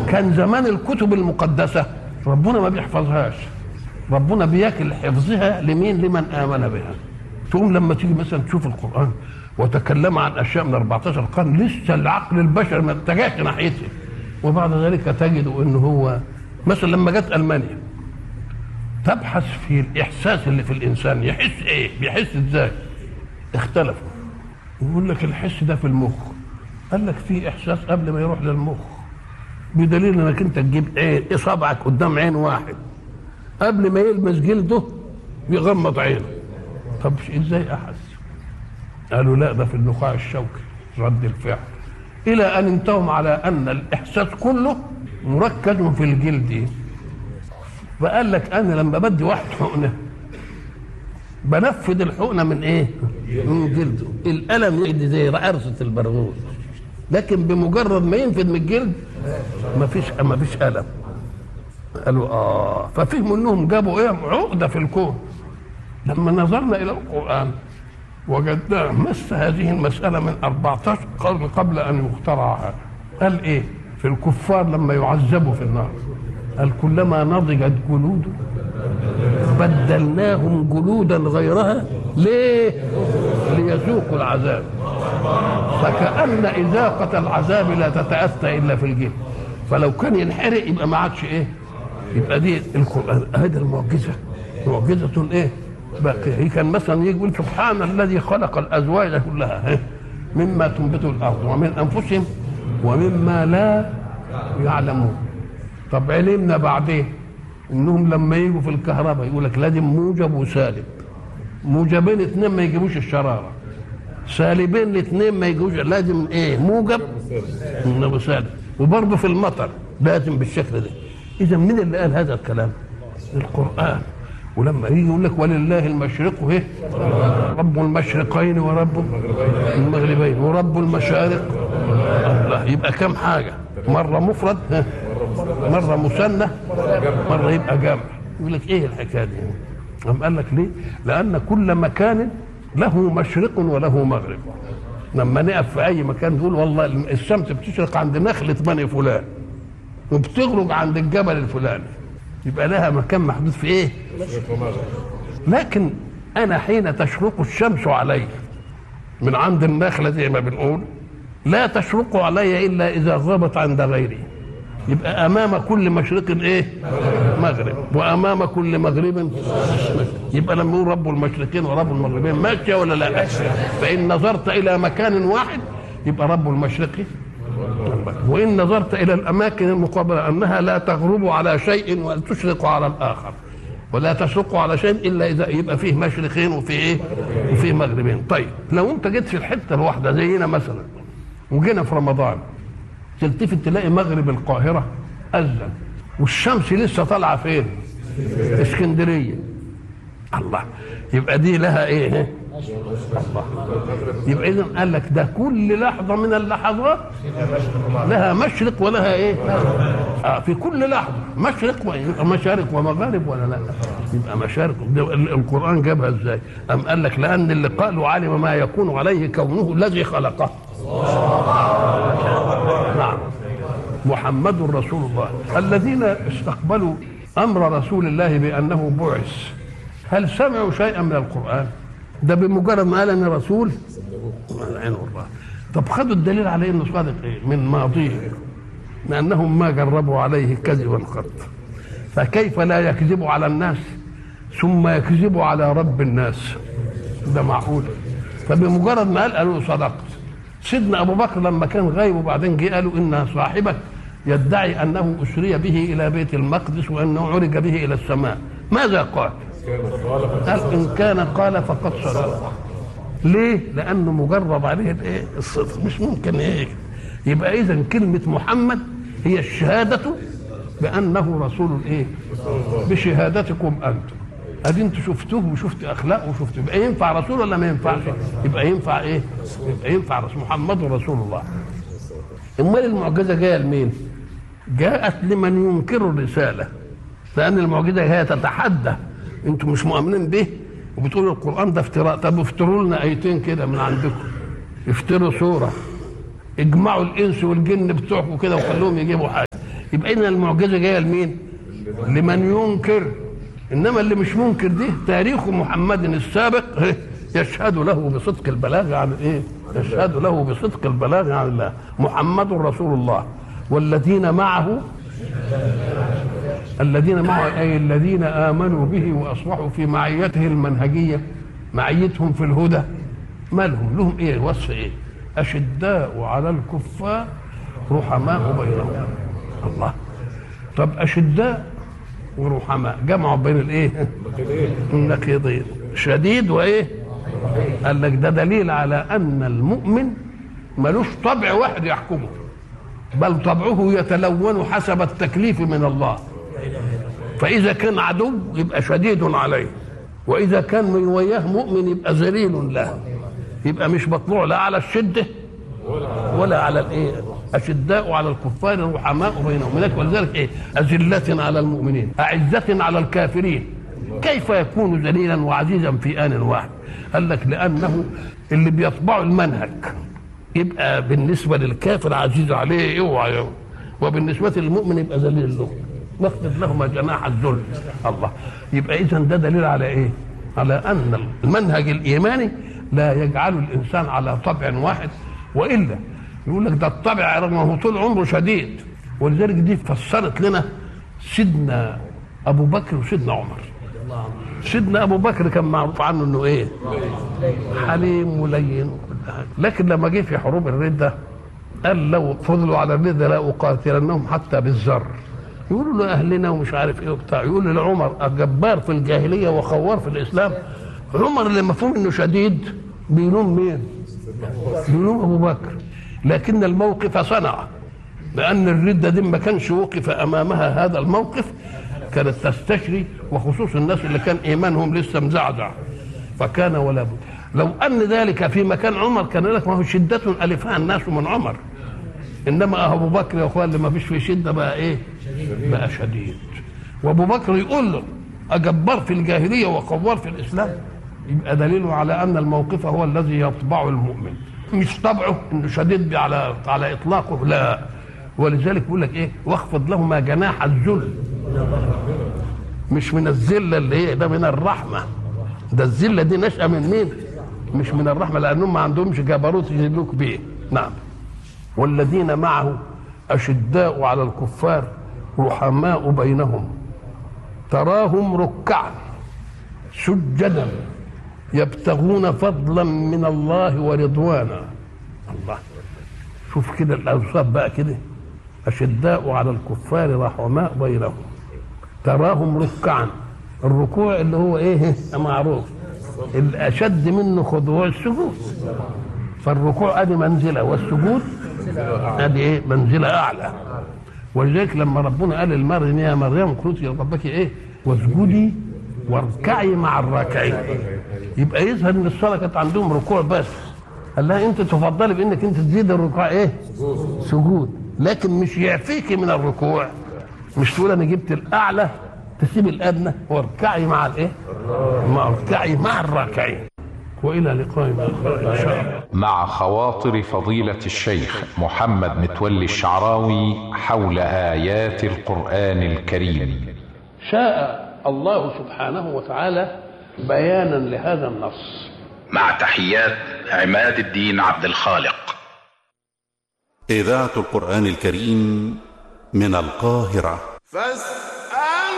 كان زمان الكتب المقدسة ربنا ما بيحفظهاش ربنا بياكل حفظها لمين لمن آمن بها تقوم لما تيجي مثلا تشوف القرآن وتكلم عن أشياء من 14 قرن لسه العقل البشري ما اتجهش ناحيتها وبعد ذلك تجد أنه هو مثلا لما جت ألمانيا تبحث في الإحساس اللي في الإنسان يحس إيه بيحس إزاي اختلفوا يقول لك الحس ده في المخ قال لك في إحساس قبل ما يروح للمخ بدليل انك انت تجيب عين اصابعك قدام عين واحد قبل ما يلمس جلده يغمض عينه طب ازاي احس قالوا لا ده في النخاع الشوكي رد الفعل الى ان انتهوا على ان الاحساس كله مركز في الجلد فقال لك انا لما بدي واحد حقنه بنفذ الحقنه من ايه؟ من جلده الالم يدي زي عرسه البرغوث لكن بمجرد ما ينفذ من الجلد ما فيش ما فيش الم قالوا اه ففهموا انهم جابوا ايه عقده في الكون لما نظرنا الى القران وجدناه مس هذه المساله من 14 قرن قبل ان يخترع هذا قال ايه في الكفار لما يعذبوا في النار قال كلما نضجت جلوده بدلناهم جلودا غيرها ليه ليذوقوا العذاب فكأن إذاقة العذاب لا تتأتى إلا في الجلد فلو كان ينحرق يبقى ما عادش إيه يبقى دي القرآن هذه المعجزة معجزة إيه باقية هي كان مثلا يقول سبحان الذي خلق الأزواج كلها مما تنبت الأرض ومن أنفسهم ومما لا يعلمون طب علمنا بعدين انهم لما يجوا في الكهرباء يقول لك لازم موجب وسالب موجبين اثنين ما يجيبوش الشراره سالبين الاثنين ما يجوش لازم ايه موجب وسالب وبرضه في المطر لازم بالشكل ده اذا مين اللي قال هذا الكلام القران ولما يجي يقول لك ولله المشرق ايه رب المشرقين ورب المغربين ورب المشارق الله يبقى كم حاجه مره مفرد مره مثنى مره يبقى جمع يقول لك ايه الحكايه دي قام قال لك ليه لان كل مكان له مشرق وله مغرب لما نقف في اي مكان نقول والله الشمس بتشرق عند نخله بني فلان وبتغرب عند الجبل الفلاني يبقى لها مكان محدود في ايه لكن انا حين تشرق الشمس علي من عند النخله زي ما بنقول لا تشرق علي الا اذا غابت عند غيري يبقى امام كل مشرق ايه مغرب وامام كل مغرب مشرق. يبقى لما يقول رب المشرقين ورب المغربين ماشيه ولا لا فان نظرت الى مكان واحد يبقى رب المشرق وان نظرت الى الاماكن المقابله انها لا تغرب على شيء ولا تشرق على الاخر ولا تشرق على شيء الا اذا يبقى فيه مشرقين وفيه ايه وفيه مغربين طيب لو انت جيت في الحته الواحده زينا مثلا وجينا في رمضان تلتفت تلاقي مغرب القاهرة أذن والشمس لسه طالعة فين؟ اسكندرية الله يبقى دي لها ايه؟ الله يبقى إذا قال لك ده كل لحظة من اللحظات لها مشرق ولها ايه؟ آه في كل لحظة مشرق ويبقى مشارق ومغارب ولا لا؟ يبقى مشارق القرآن جابها ازاي؟ أم قال لك لأن اللي قالوا علم ما يكون عليه كونه الذي خلقه نعم محمد رسول الله الذين استقبلوا امر رسول الله بانه بعث هل سمعوا شيئا من القران ده بمجرد ما قال اني رسول عين الله طب خدوا الدليل على انه صادق ايه من ماضيه لانهم ما جربوا عليه كذبا قط فكيف لا يكذب على الناس ثم يكذب على رب الناس ده معقول فبمجرد ما قال قالوا صدقت سيدنا ابو بكر لما كان غايب وبعدين جه قالوا ان صاحبك يدعي انه اسري به الى بيت المقدس وانه عرج به الى السماء ماذا قال؟ قال ان كان قال فقد صدق ليه؟ لانه مجرب عليه الايه؟ الصدق مش ممكن ايه يبقى اذا كلمه محمد هي الشهاده بانه رسول الايه؟ بشهادتكم انتم ادي انتوا شفتوه وشفت اخلاقه وشفت يبقى ينفع رسول ولا ما ينفعش؟ يبقى ينفع ايه؟ يبقى ينفع رسول محمد رسول الله. امال المعجزه جايه لمين؟ جاءت لمن ينكر الرساله لان المعجزه هي تتحدى انتوا مش مؤمنين به وبتقولوا القران ده افتراء طب افتروا لنا ايتين كده من عندكم افتروا سوره اجمعوا الانس والجن بتوعكم كده وخلوهم يجيبوا حاجه يبقى إن المعجزة جاية لمين؟ لمن ينكر إنما اللي مش منكر دي تاريخ محمد السابق يشهد له بصدق البلاغ عن إيه؟ يشهد له بصدق البلاغ عن الله محمد رسول الله والذين معه الذين معه أي الذين آمنوا به وأصبحوا في معيته المنهجية معيتهم في الهدى ما لهم لهم إيه وصف إيه أشداء على الكفار رحماء بينهم الله طب أشداء ورحماء جمعوا بين الإيه النقيضين شديد وإيه قال لك ده دليل على أن المؤمن ملوش طبع واحد يحكمه بل طبعه يتلون حسب التكليف من الله فإذا كان عدو يبقى شديد عليه وإذا كان من وياه مؤمن يبقى ذليل له يبقى مش مطلوع لا على الشدة ولا على الايه أشداء على الكفار رحماء بينهم لذلك ولذلك ايه أذلة على المؤمنين أعزة على الكافرين كيف يكون ذليلا وعزيزا في آن واحد قال لك لأنه اللي بيطبعوا المنهج يبقى بالنسبة للكافر عزيز عليه اوعى يوم وبالنسبة للمؤمن يبقى ذليل له واخفض لهما جناح الذل الله يبقى إذا ده دليل على إيه؟ على أن المنهج الإيماني لا يجعل الإنسان على طبع واحد وإلا يقول لك ده الطبع رغم هو طول عمره شديد ولذلك دي فسرت لنا سيدنا أبو بكر وسيدنا عمر سيدنا أبو بكر كان معروف عنه إنه إيه؟ حليم ولين وكل حاجة لكن لما جه في حروب الردة قال لو فضلوا على الردة لا أقاتلنهم حتى بالذر يقولوا له اهلنا ومش عارف ايه وبتاع يقول لعمر جبار في الجاهليه وخوار في الاسلام عمر اللي مفهوم انه شديد بيلوم مين؟ بيلوم ابو بكر لكن الموقف صنع لان الرده دي ما كانش وقف امامها هذا الموقف كانت تستشري وخصوص الناس اللي كان ايمانهم لسه مزعزع فكان ولا بد لو ان ذلك في مكان عمر كان لك ما هو شده الفها الناس من عمر انما ابو بكر يا اخوان اللي ما فيش فيه شده بقى ايه؟ بقى شديد وابو بكر يقول له اجبار في الجاهليه وقوار في الاسلام يبقى دليل على ان الموقف هو الذي يطبعه المؤمن مش طبعه انه شديد على على اطلاقه لا ولذلك يقول لك ايه واخفض لهما جناح الذل مش من الذله اللي هي ده من الرحمه ده الذله دي نشأة من مين؟ مش من الرحمه لانهم ما عندهمش جبروت يذلوك بيه نعم والذين معه أشداء على الكفار رحماء بينهم تراهم ركعا سجدا يبتغون فضلا من الله ورضوانا الله شوف كده الأوصاف بقى كده أشداء على الكفار رحماء بينهم تراهم ركعا الركوع اللي هو ايه معروف الأشد منه خضوع السجود فالركوع ادي منزله والسجود ادي ايه منزله اعلى ولذلك لما ربنا قال لمريم يا مريم قلت يا ربك ايه واسجدي واركعي مع الراكعين يبقى يظهر ان الصلاه كانت عندهم ركوع بس قال لها انت تفضلي بانك انت تزيد الركوع ايه سجود لكن مش يعفيك من الركوع مش تقول انا جبت الاعلى تسيب الادنى واركعي مع الايه مع اركعي مع الراكعين والى لقاء اخر ان شاء الله مع خواطر فضيلة الشيخ محمد متولي الشعراوي حول آيات القرآن الكريم شاء الله سبحانه وتعالى بيانا لهذا النص مع تحيات عماد الدين عبد الخالق إذاعة القرآن الكريم من القاهرة فاس